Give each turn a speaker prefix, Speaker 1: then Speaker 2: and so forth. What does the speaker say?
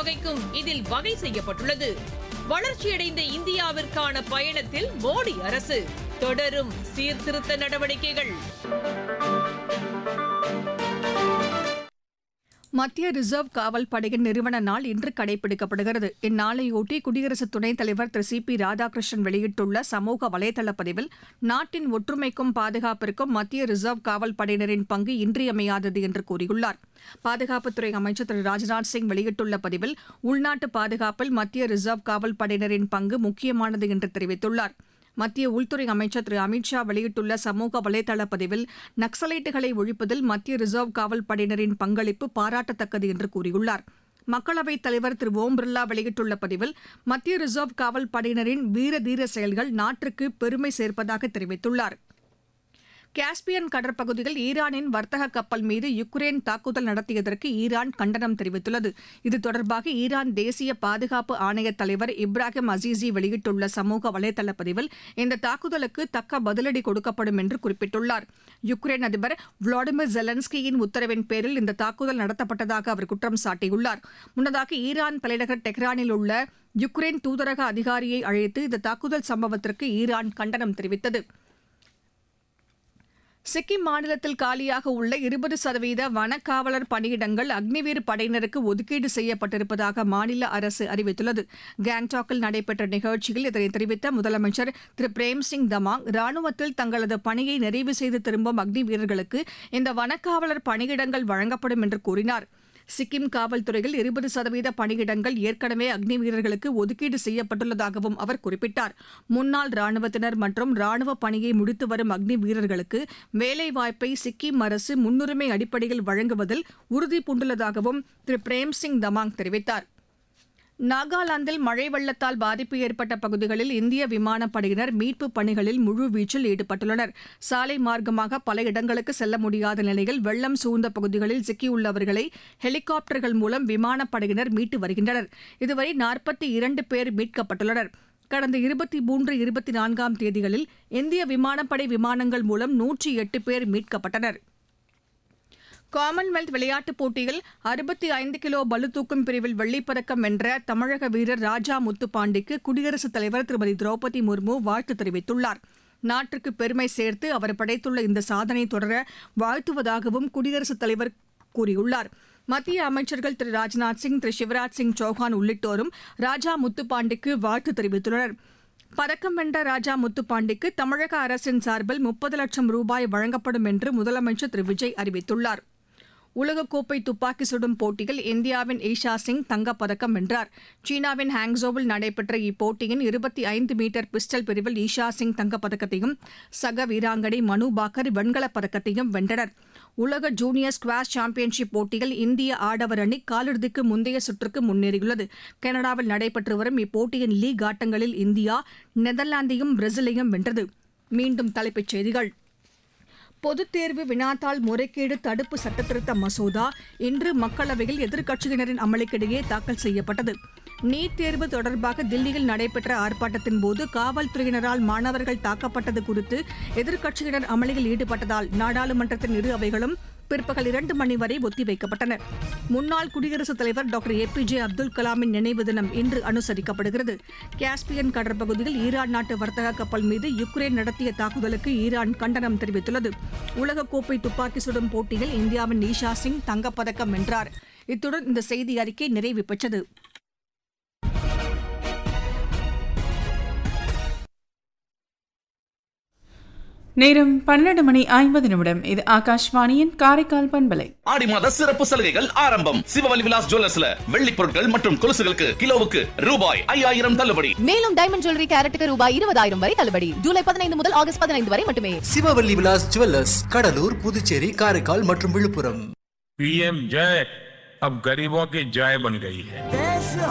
Speaker 1: தொகைக்கும் இதில் வகை செய்யப்பட்டுள்ளது வளர்ச்சியடைந்த இந்தியாவிற்கான பயணத்தில் மோடி அரசு தொடரும் சீர்திருத்த நடவடிக்கைகள்
Speaker 2: மத்திய ரிசர்வ் காவல் படையின் நிறுவன நாள் இன்று கடைபிடிக்கப்படுகிறது இந்நாளையொட்டி குடியரசு துணைத் தலைவர் திரு சி பி ராதாகிருஷ்ணன் வெளியிட்டுள்ள சமூக வலைதள பதிவில் நாட்டின் ஒற்றுமைக்கும் பாதுகாப்பிற்கும் மத்திய ரிசர்வ் காவல் படையினரின் பங்கு இன்றியமையாதது என்று கூறியுள்ளார் பாதுகாப்புத்துறை அமைச்சர் திரு ராஜ்நாத் சிங் வெளியிட்டுள்ள பதிவில் உள்நாட்டு பாதுகாப்பில் மத்திய ரிசர்வ் காவல் படையினரின் பங்கு முக்கியமானது என்று தெரிவித்துள்ளார் மத்திய உள்துறை அமைச்சர் திரு அமித்ஷா வெளியிட்டுள்ள சமூக வலைதள பதிவில் நக்சலைட்டுகளை ஒழிப்பதில் மத்திய ரிசர்வ் காவல் படையினரின் பங்களிப்பு பாராட்டத்தக்கது என்று கூறியுள்ளார் மக்களவைத் தலைவர் திரு ஓம் பிர்லா வெளியிட்டுள்ள பதிவில் மத்திய ரிசர்வ் காவல் படையினரின் வீர தீர செயல்கள் நாட்டிற்கு பெருமை சேர்ப்பதாக தெரிவித்துள்ளார் காஸ்பியன் கடற்பகுதியில் ஈரானின் வர்த்தக கப்பல் மீது யுக்ரைன் தாக்குதல் நடத்தியதற்கு ஈரான் கண்டனம் தெரிவித்துள்ளது இது தொடர்பாக ஈரான் தேசிய பாதுகாப்பு ஆணைய தலைவர் இப்ராஹிம் அசீசி வெளியிட்டுள்ள சமூக வலைதள பதிவில் இந்த தாக்குதலுக்கு தக்க பதிலடி கொடுக்கப்படும் என்று குறிப்பிட்டுள்ளார் யுக்ரைன் அதிபர் விளாடிமிர் ஜெலன்ஸ்கியின் உத்தரவின் பேரில் இந்த தாக்குதல் நடத்தப்பட்டதாக அவர் குற்றம் சாட்டியுள்ளார் முன்னதாக ஈரான் தலைநகர் டெஹ்ரானில் உள்ள யுக்ரைன் தூதரக அதிகாரியை அழைத்து இந்த தாக்குதல் சம்பவத்திற்கு ஈரான் கண்டனம் தெரிவித்தது சிக்கிம் மாநிலத்தில் காலியாக உள்ள இருபது சதவீத வனக்காவலர் பணியிடங்கள் அக்னிவீர் படையினருக்கு ஒதுக்கீடு செய்யப்பட்டிருப்பதாக மாநில அரசு அறிவித்துள்ளது கேங்டாக்கில் நடைபெற்ற நிகழ்ச்சியில் இதனை தெரிவித்த முதலமைச்சர் திரு பிரேம்சிங் தமாங் ராணுவத்தில் தங்களது பணியை நிறைவு செய்து திரும்பும் அக்னி வீரர்களுக்கு இந்த வனக்காவலர் பணியிடங்கள் வழங்கப்படும் என்று கூறினார் சிக்கிம் காவல்துறையில் இருபது சதவீத பணியிடங்கள் ஏற்கனவே அக்னி வீரர்களுக்கு ஒதுக்கீடு செய்யப்பட்டுள்ளதாகவும் அவர் குறிப்பிட்டார் முன்னாள் ராணுவத்தினர் மற்றும் ராணுவ பணியை முடித்து வரும் அக்னி வீரர்களுக்கு வேலைவாய்ப்பை சிக்கிம் அரசு முன்னுரிமை அடிப்படையில் வழங்குவதில் உறுதி பூண்டுள்ளதாகவும் திரு பிரேம்சிங் தமாங் தெரிவித்தார் நாகாலாந்தில் மழை வெள்ளத்தால் பாதிப்பு ஏற்பட்ட பகுதிகளில் இந்திய விமானப்படையினர் மீட்புப் பணிகளில் முழுவீச்சில் ஈடுபட்டுள்ளனர் சாலை மார்க்கமாக பல இடங்களுக்கு செல்ல முடியாத நிலையில் வெள்ளம் சூழ்ந்த பகுதிகளில் சிக்கியுள்ளவர்களை ஹெலிகாப்டர்கள் மூலம் விமானப்படையினர் மீட்டு வருகின்றனர் இதுவரை நாற்பத்தி இரண்டு பேர் மீட்கப்பட்டுள்ளனர் கடந்த இருபத்தி மூன்று இருபத்தி நான்காம் தேதிகளில் இந்திய விமானப்படை விமானங்கள் மூலம் நூற்றி எட்டு பேர் மீட்கப்பட்டனர் காமன்வெல்த் விளையாட்டுப் போட்டியில் அறுபத்தி ஐந்து கிலோ பளுதூக்கும் பிரிவில் வெள்ளிப்பதக்கம் வென்ற தமிழக வீரர் ராஜா முத்துப்பாண்டிக்கு குடியரசுத் தலைவர் திருமதி திரௌபதி முர்மு வாழ்த்து தெரிவித்துள்ளார் நாட்டிற்கு பெருமை சேர்த்து அவர் படைத்துள்ள இந்த சாதனை தொடர வாழ்த்துவதாகவும் குடியரசுத் தலைவர் கூறியுள்ளார் மத்திய அமைச்சர்கள் திரு ராஜ்நாத் சிங் திரு சிவராஜ் சிங் சௌஹான் உள்ளிட்டோரும் ராஜா முத்துப்பாண்டிக்கு வாழ்த்து தெரிவித்துள்ளனர் பதக்கம் வென்ற ராஜா முத்துப்பாண்டிக்கு தமிழக அரசின் சார்பில் முப்பது லட்சம் ரூபாய் வழங்கப்படும் என்று முதலமைச்சர் திரு விஜய் அறிவித்துள்ளார் உலகக்கோப்பை துப்பாக்கி சுடும் போட்டியில் இந்தியாவின் ஈஷா சிங் தங்கப்பதக்கம் வென்றார் சீனாவின் ஹாங்ஸோவில் நடைபெற்ற இப்போட்டியின் இருபத்தி ஐந்து மீட்டர் பிஸ்டல் பிரிவில் ஈஷா சிங் தங்கப்பதக்கத்தையும் சக வீராங்கனை மனு பாக்கர் வெண்கலப் பதக்கத்தையும் வென்றனர் உலக ஜூனியர் ஸ்குவாஷ் சாம்பியன்ஷிப் போட்டியில் இந்திய ஆடவர் அணி காலிறுதிக்கு முந்தைய சுற்றுக்கு முன்னேறியுள்ளது கனடாவில் நடைபெற்று வரும் இப்போட்டியின் லீக் ஆட்டங்களில் இந்தியா நெதர்லாந்தையும் பிரேசிலையும் வென்றது மீண்டும் தலைப்புச் செய்திகள் பொதுத் தேர்வு வினாத்தாள் முறைகேடு தடுப்பு சட்டத்திருத்த மசோதா இன்று மக்களவையில் எதிர்க்கட்சியினரின் அமளிக்கிடையே தாக்கல் செய்யப்பட்டது நீட் தேர்வு தொடர்பாக தில்லியில் நடைபெற்ற ஆர்ப்பாட்டத்தின் போது காவல்துறையினரால் மாணவர்கள் தாக்கப்பட்டது குறித்து எதிர்க்கட்சியினர் அமளியில் ஈடுபட்டதால் நாடாளுமன்றத்தின் இரு அவைகளும் பிற்பகல் இரண்டு மணி வரை ஒத்திவைக்கப்பட்டன முன்னாள் குடியரசுத் தலைவர் doctor A P J Abdul கலாமின் நினைவு தினம் இன்று அனுசரிக்கப்படுகிறது காஸ்பியன் கடற்பகுதியில் ஈரான் நாட்டு வர்த்தக கப்பல் மீது யுக்ரைன் நடத்திய தாக்குதலுக்கு ஈரான் கண்டனம் தெரிவித்துள்ளது உலகக்கோப்பை துப்பாக்கி சுடும் போட்டியில் இந்தியாவின் ஈஷா சிங் தங்கப்பதக்கம் வென்றார் இத்துடன் இந்த செய்தி அறிக்கை நிறைவு பெற்றது
Speaker 3: நேரம் பன்னிரண்டு மணி ஐம்பது நிமிடம் இது ஆகாஷ்வாணியின் காரைக்கால் பண்பலை
Speaker 4: ஆடி மாத சிறப்பு சலுகைகள் ஆரம்பம் சிவவலி விலாஸ் ஜுவல்லர்ஸ்ல வெள்ளி பொருட்கள் மற்றும் கொலுசுகளுக்கு கிலோவுக்கு ரூபாய் ஐயாயிரம் தள்ளுபடி
Speaker 5: மேலும் டைமண்ட் ஜுவல்லரி கேரட்டுக்கு ரூபாய் இருபதாயிரம் வரை தள்ளுபடி ஜூலை பதினைந்து முதல் ஆகஸ்ட் பதினைந்து வரை மட்டுமே
Speaker 6: சிவவல்லி விலாஸ் ஜுவல்லர்ஸ் கடலூர் புதுச்சேரி காரைக்கால் மற்றும் விழுப்புரம்
Speaker 7: पीएम जय अब गरीबों की जय बन गई है